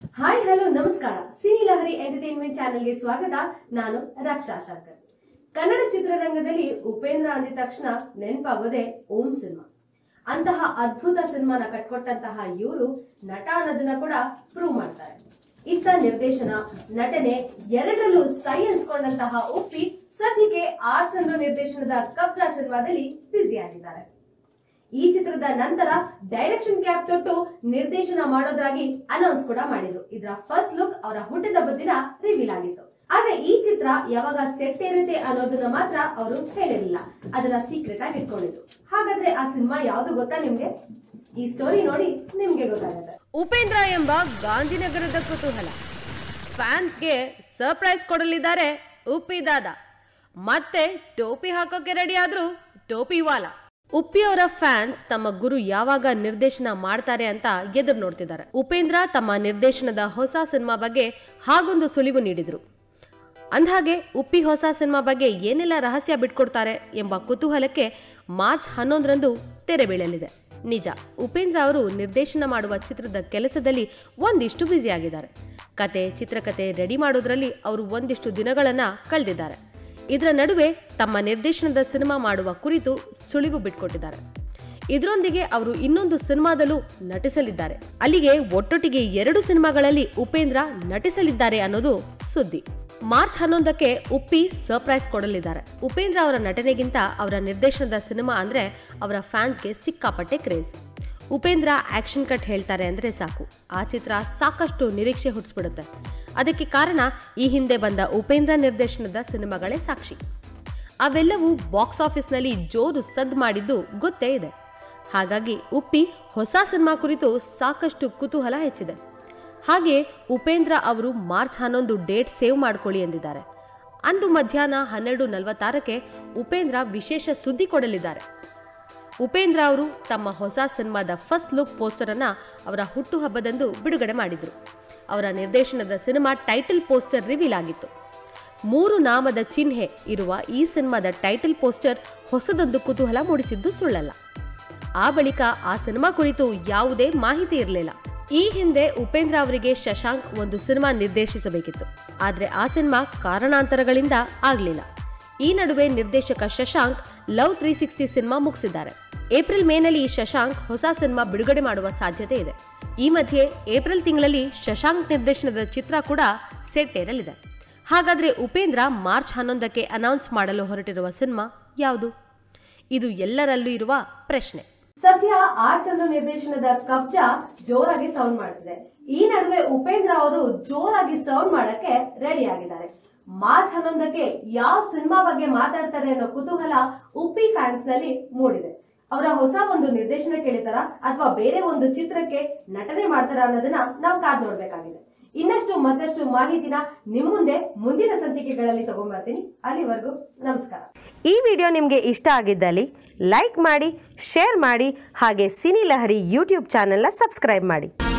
hi hello ನಮಸ್ಕಾರ Cini Lahari entertainment ಚಾನೆಲ್ಗೆ ಸ್ವಾಗತ ನಾನು ರಕ್ಷಾ ಶಾಕರ್ ಕನ್ನಡ ಚಿತ್ರರಂಗದಲ್ಲಿ ಉಪೇಂದ್ರ ಅಂದಿದ ತಕ್ಷಣ ನೆನಪಾಗೋದೇ ಓಂ ಸಿನಿಮಾ ಅಂತಹ ಅದ್ಭುತ ಸಿನಿಮಾನ ಕಟ್ಕೊಟ್ಟಂತಹ ಇವರು ನಟ ಅನ್ನೋದನ್ನ ಕೂಡ ಪ್ರೂವ್ ಮಾಡ್ತಾರೆ ಇತ್ತ ನಿರ್ದೇಶನ ನಟನೆ ಎರಡರಲ್ಲೂ ಸೈ ಅನ್ಸ್ಕೊಂಡಂತಹ ಉಪ್ಪಿ ಸದ್ಯಕ್ಕೆ ಆರ್ ಚಂದ್ರು ನಿರ್ದೇಶನದ ಕಬ್ಜಾ ಸಿನಿಮಾದಲ್ಲಿ ಬ್ಯುಸಿ ಆಗಿದ್ದಾರೆ ಈ ಚಿತ್ರದ ನಂತರ ಡೈರೆಕ್ಷನ್ ಕ್ಯಾಪ್ ತೊಟ್ಟು ನಿರ್ದೇಶನ ಮಾಡೋದಾಗಿ ಅನೌನ್ಸ್ ಕೂಡ ಮಾಡಿದ್ರು ಇದರ ಫಸ್ಟ್ ಲುಕ್ ಅವರ ಹುಟ್ಟಿದ ದಿನ ರಿವೀಲ್ ಆಗಿತ್ತು ಆದ್ರೆ ಈ ಚಿತ್ರ ಯಾವಾಗ ಸೆಟ್ ಏರುತ್ತೆ ಅನ್ನೋದನ್ನ ಮಾತ್ರ ಅವರು ಹೇಳಿರಲಿಲ್ಲ ಅದನ್ನ ಸೀಕ್ರೆಟ್ ಆಗಿ ಇಟ್ಕೊಂಡಿದ್ರು ಹಾಗಾದ್ರೆ ಆ ಸಿನಿಮಾ ಯಾವ್ದು ಗೊತ್ತಾ ನಿಮ್ಗೆ ಈ ಸ್ಟೋರಿ ನೋಡಿ ನಿಮ್ಗೆ ಗೊತ್ತಾಗುತ್ತೆ ಉಪೇಂದ್ರ ಎಂಬ ಗಾಂಧಿನಗರದ ಕುತೂಹಲ ಫ್ಯಾನ್ಸ್ಗೆ ಸರ್ಪ್ರೈಸ್ ಕೊಡಲಿದ್ದಾರೆ ಉಪ್ಪಿ ದಾದ ಮತ್ತೆ ಟೋಪಿ ಹಾಕೋಕೆ ರೆಡಿ ಆದ್ರು ಟೋಪಿ ವಾಲ ಉಪ್ಪಿ ಅವರ ಫ್ಯಾನ್ಸ್ ತಮ್ಮ ಗುರು ಯಾವಾಗ ನಿರ್ದೇಶನ ಮಾಡ್ತಾರೆ ಅಂತ ಎದುರು ನೋಡ್ತಿದ್ದಾರೆ ಉಪೇಂದ್ರ ತಮ್ಮ ನಿರ್ದೇಶನದ ಹೊಸ ಸಿನಿಮಾ ಬಗ್ಗೆ ಹಾಗೊಂದು ಸುಳಿವು ನೀಡಿದ್ರು ಅಂದ್ಹಾಗೆ ಉಪ್ಪಿ ಹೊಸ ಸಿನಿಮಾ ಬಗ್ಗೆ ಏನೆಲ್ಲ ರಹಸ್ಯ ಬಿಟ್ಕೊಡ್ತಾರೆ ಎಂಬ ಕುತೂಹಲಕ್ಕೆ ಮಾರ್ಚ್ ಹನ್ನೊಂದರಂದು ತೆರೆ ಬೀಳಲಿದೆ ನಿಜ ಉಪೇಂದ್ರ ಅವರು ನಿರ್ದೇಶನ ಮಾಡುವ ಚಿತ್ರದ ಕೆಲಸದಲ್ಲಿ ಒಂದಿಷ್ಟು ಬ್ಯುಸಿಯಾಗಿದ್ದಾರೆ ಕತೆ ಚಿತ್ರಕತೆ ರೆಡಿ ಮಾಡೋದ್ರಲ್ಲಿ ಅವರು ಒಂದಿಷ್ಟು ದಿನಗಳನ್ನ ಕಳೆದಿದ್ದಾರೆ ಇದರ ನಡುವೆ ತಮ್ಮ ನಿರ್ದೇಶನದ ಸಿನಿಮಾ ಮಾಡುವ ಕುರಿತು ಸುಳಿವು ಬಿಟ್ಕೊಟ್ಟಿದ್ದಾರೆ ಇದರೊಂದಿಗೆ ಅವರು ಇನ್ನೊಂದು ಸಿನಿಮಾದಲ್ಲೂ ನಟಿಸಲಿದ್ದಾರೆ ಅಲ್ಲಿಗೆ ಒಟ್ಟೊಟ್ಟಿಗೆ ಎರಡು ಸಿನಿಮಾಗಳಲ್ಲಿ ಉಪೇಂದ್ರ ನಟಿಸಲಿದ್ದಾರೆ ಅನ್ನೋದು ಸುದ್ದಿ ಮಾರ್ಚ್ ಹನ್ನೊಂದಕ್ಕೆ ಉಪ್ಪಿ ಸರ್ಪ್ರೈಸ್ ಕೊಡಲಿದ್ದಾರೆ ಉಪೇಂದ್ರ ಅವರ ನಟನೆಗಿಂತ ಅವರ ನಿರ್ದೇಶನದ ಸಿನಿಮಾ ಅಂದ್ರೆ ಅವರ ಫ್ಯಾನ್ಸ್ಗೆ ಸಿಕ್ಕಾಪಟ್ಟೆ ಕ್ರೇಜ್ ಉಪೇಂದ್ರ ಆಕ್ಷನ್ ಕಟ್ ಹೇಳ್ತಾರೆ ಅಂದ್ರೆ ಸಾಕು ಆ ಚಿತ್ರ ಸಾಕಷ್ಟು ನಿರೀಕ್ಷೆ ಹುಟ್ಟಿಸ್ಬಿಡುತ್ತೆ ಅದಕ್ಕೆ ಕಾರಣ ಈ ಹಿಂದೆ ಬಂದ ಉಪೇಂದ್ರ ನಿರ್ದೇಶನದ ಸಿನಿಮಾಗಳೇ ಸಾಕ್ಷಿ ಅವೆಲ್ಲವೂ ಬಾಕ್ಸ್ ಆಫೀಸ್ನಲ್ಲಿ ಜೋರು ಸದ್ ಮಾಡಿದ್ದು ಗೊತ್ತೇ ಇದೆ ಹಾಗಾಗಿ ಉಪ್ಪಿ ಹೊಸ ಸಿನಿಮಾ ಕುರಿತು ಸಾಕಷ್ಟು ಕುತೂಹಲ ಹೆಚ್ಚಿದೆ ಹಾಗೆ ಉಪೇಂದ್ರ ಅವರು ಮಾರ್ಚ್ ಹನ್ನೊಂದು ಡೇಟ್ ಸೇವ್ ಮಾಡ್ಕೊಳ್ಳಿ ಎಂದಿದ್ದಾರೆ ಅಂದು ಮಧ್ಯಾಹ್ನ ಹನ್ನೆರಡು ನಲವತ್ತಾರಕ್ಕೆ ಉಪೇಂದ್ರ ವಿಶೇಷ ಸುದ್ದಿ ಕೊಡಲಿದ್ದಾರೆ ಉಪೇಂದ್ರ ಅವರು ತಮ್ಮ ಹೊಸ ಸಿನಿಮಾದ ಫಸ್ಟ್ ಲುಕ್ ಪೋಸ್ಟರ್ ಅನ್ನ ಅವರ ಹುಟ್ಟುಹಬ್ಬದಂದು ಬಿಡುಗಡೆ ಮಾಡಿದ್ರು ಅವರ ನಿರ್ದೇಶನದ ಸಿನಿಮಾ ಟೈಟಲ್ ಪೋಸ್ಟರ್ ರಿವೀಲ್ ಆಗಿತ್ತು ಮೂರು ನಾಮದ ಚಿಹ್ನೆ ಇರುವ ಈ ಸಿನಿಮಾದ ಟೈಟಲ್ ಪೋಸ್ಟರ್ ಹೊಸದೊಂದು ಕುತೂಹಲ ಮೂಡಿಸಿದ್ದು ಸುಳ್ಳಲ್ಲ ಆ ಬಳಿಕ ಆ ಸಿನಿಮಾ ಕುರಿತು ಯಾವುದೇ ಮಾಹಿತಿ ಇರಲಿಲ್ಲ ಈ ಹಿಂದೆ ಉಪೇಂದ್ರ ಅವರಿಗೆ ಶಶಾಂಕ್ ಒಂದು ಸಿನಿಮಾ ನಿರ್ದೇಶಿಸಬೇಕಿತ್ತು ಆದ್ರೆ ಆ ಸಿನಿಮಾ ಕಾರಣಾಂತರಗಳಿಂದ ಆಗ್ಲಿಲ್ಲ ಈ ನಡುವೆ ನಿರ್ದೇಶಕ Shashank love three sixty cinema ಮುಗಿಸಿದ್ದಾರೆ ಏಪ್ರಿಲ್ ಮೇನಲ್ಲಿ ಶಶಾಂಕ್ ಹೊಸ ಸಿನಿಮಾ ಬಿಡುಗಡೆ ಮಾಡುವ ಸಾಧ್ಯತೆ ಇದೆ ಈ ಮಧ್ಯೆ ಏಪ್ರಿಲ್ ತಿಂಗಳಲ್ಲಿ ಶಶಾಂಕ್ ನಿರ್ದೇಶನದ ಚಿತ್ರ ಕೂಡ ಸೆಟ್ ಏರಲಿದೆ ಹಾಗಾದ್ರೆ ಉಪೇಂದ್ರ ಮಾರ್ಚ್ ಹನ್ನೊಂದಕ್ಕೆ ಅನೌನ್ಸ್ ಮಾಡಲು ಹೊರಟಿರುವ ಸಿನಿಮಾ ಯಾವುದು ಇದು ಎಲ್ಲರಲ್ಲೂ ಇರುವ ಪ್ರಶ್ನೆ ಸದ್ಯ ಆರ್ ಚಂದ್ರು ನಿರ್ದೇಶನದ ಕಬ್ಜಾ ಜೋರಾಗಿ ಸೌಂಡ್ ಮಾಡ್ತಿದೆ ಈ ನಡುವೆ ಉಪೇಂದ್ರ ಅವರು ಜೋರಾಗಿ ಸೌಂಡ್ ಮಾಡಕ್ಕೆ ರೆಡಿ ಆಗಿದ್ದಾರೆ ಮಾರ್ಚ್ ಹನ್ನೊಂದಕ್ಕೆ ಯಾವ ಸಿನಿಮಾ ಬಗ್ಗೆ ಮಾತಾಡ್ತಾರೆ ಅನ್ನೋ ಕುತೂಹಲ ಉಪ್ಪಿ ಫ್ಯಾನ್ಸ್ ನಲ್ಲಿ ಮೂಡಿದೆ ಅವರ ಹೊಸ ಒಂದು ನಿರ್ದೇಶನ ಕೇಳಿತಾರ ಅಥವಾ ಬೇರೆ ಒಂದು ಚಿತ್ರಕ್ಕೆ ನಟನೆ ಮಾಡ್ತಾರ ಅನ್ನೋದನ್ನ ನಾವು ಕಾದ್ ನೋಡ್ಬೇಕಾಗಿದೆ ಇನ್ನಷ್ಟು ಮತ್ತಷ್ಟು ಮಾಹಿತಿನ ನಿಮ್ ಮುಂದೆ ಮುಂದಿನ ಸಂಚಿಕೆಗಳಲ್ಲಿ ತಗೊಂಡ್ಬರ್ತೀನಿ ಅಲ್ಲಿವರೆಗೂ ನಮಸ್ಕಾರ ಈ ವಿಡಿಯೋ ನಿಮಗೆ ಇಷ್ಟ ಆಗಿದ್ದಲ್ಲಿ ಲೈಕ್ ಮಾಡಿ ಶೇರ್ ಮಾಡಿ ಹಾಗೆ ಸಿನಿ ಲಹರಿ ಯೂಟ್ಯೂಬ್ ಚಾನೆಲ್ನ ಸಬ್ಸ್ಕ್ರೈಬ್ ಮಾಡಿ